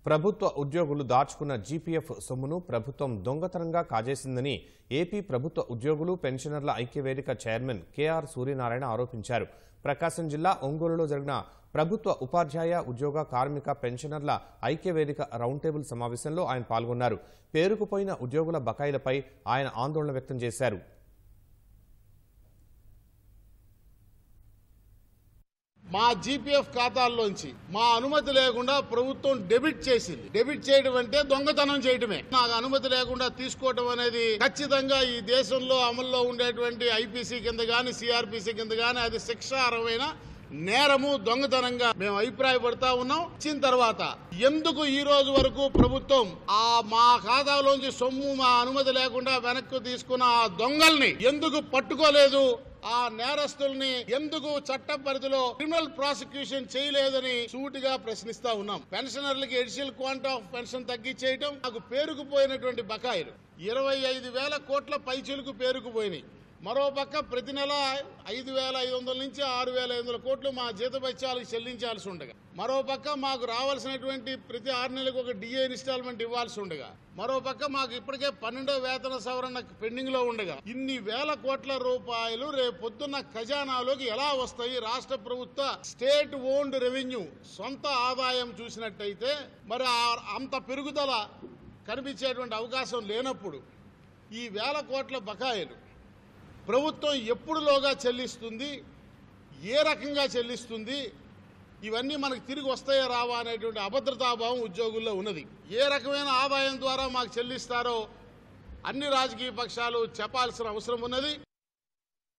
ప్రభుత్వ ఉద్యోగులు దాచుకున్న జీపీఎఫ్ సొమ్మును ప్రభుత్వం దొంగతనంగా కాజేసిందని ఏపీ ప్రభుత్వ ఉద్యోగులు పెన్షనర్ల ఐక్యవేదిక చైర్మన్ కెఆర్ సూర్యనారాయణ ఆరోపించారు ప్రకాశం జిల్లా ఒంగోలులో జరిగిన ప్రభుత్వ ఉపాధ్యాయ ఉద్యోగ కార్మిక పెన్షనర్ల ఐక్యవేదిక రౌండ్ టేబుల్ సమావేశంలో ఆయన పాల్గొన్నారు పేరుకుపోయిన ఉద్యోగుల బకాయిలపై ఆయన ఆందోళన వ్యక్తం చేశారు మా జీపీఎఫ్ ఖాతాల్లోంచి మా అనుమతి లేకుండా ప్రభుత్వం డెబిట్ చేసింది డెబిట్ చేయడం అంటే దొంగతనం చేయడమే నాకు అనుమతి లేకుండా తీసుకోవడం అనేది ఖచ్చితంగా ఈ దేశంలో అమల్లో ఉండేటువంటి ఐపీసీ కింద గాని సిఆర్పిసి కింద గాని అది శిక్షార్హమైన నేరము దొంగతనంగా మేము అభిప్రాయపడతా ఉన్నాం ఇచ్చిన తర్వాత ఎందుకు ఈ రోజు వరకు ప్రభుత్వం ఆ మా ఖాతాలోంచి సొమ్ము మా అనుమతి లేకుండా వెనక్కి తీసుకున్న ఆ దొంగల్ని ఎందుకు పట్టుకోలేదు ఆ నేరస్తుల్ని ఎందుకు చట్ట పరిధిలో క్రిమినల్ ప్రాసిక్యూషన్ చేయలేదని సూటిగా ప్రశ్నిస్తా ఉన్నాం పెన్షనర్లకి ఎడిషనల్ క్వాంటమ్ ఆఫ్ పెన్షన్ తగ్గించేయటం నాకు పేరుకుపోయినటువంటి బకాయిలు ఇరవై ఐదు వేల కోట్ల పైచులకు పేరుకుపోయినాయి మరో పక్క ప్రతి నెల ఐదు వేల ఐదు వందల నుంచి ఆరు వేల ఐదు వందల కోట్లు మా జీతభత్యాలకు చెల్లించాల్సి ఉండగా మరో పక్క మాకు రావాల్సినటువంటి ప్రతి ఆరు నెలలకు ఒక డిఏ ఇన్స్టాల్మెంట్ ఇవ్వాల్సి ఉండగా మరో పక్క మాకు ఇప్పటికే పన్నెండో వేతన సవరణ పెండింగ్ లో ఉండగా ఇన్ని వేల కోట్ల రూపాయలు రేపు పొద్దున్న ఖజానాలోకి ఎలా వస్తాయి రాష్ట్ర ప్రభుత్వ స్టేట్ ఓన్డ్ రెవెన్యూ సొంత ఆదాయం చూసినట్టయితే మరి ఆ- అంత పెరుగుదల కనిపించేటువంటి అవకాశం లేనప్పుడు ఈ వేల కోట్ల బకాయిలు ప్రభుత్వం ఎప్పుడులోగా చెల్లిస్తుంది ఏ రకంగా చెల్లిస్తుంది ఇవన్నీ మనకు తిరిగి వస్తాయా రావా అనేటువంటి అభద్రతాభావం ఉద్యోగుల్లో ఉన్నది ఏ రకమైన ఆదాయం ద్వారా మాకు చెల్లిస్తారో అన్ని రాజకీయ పక్షాలు చెప్పాల్సిన అవసరం ఉన్నది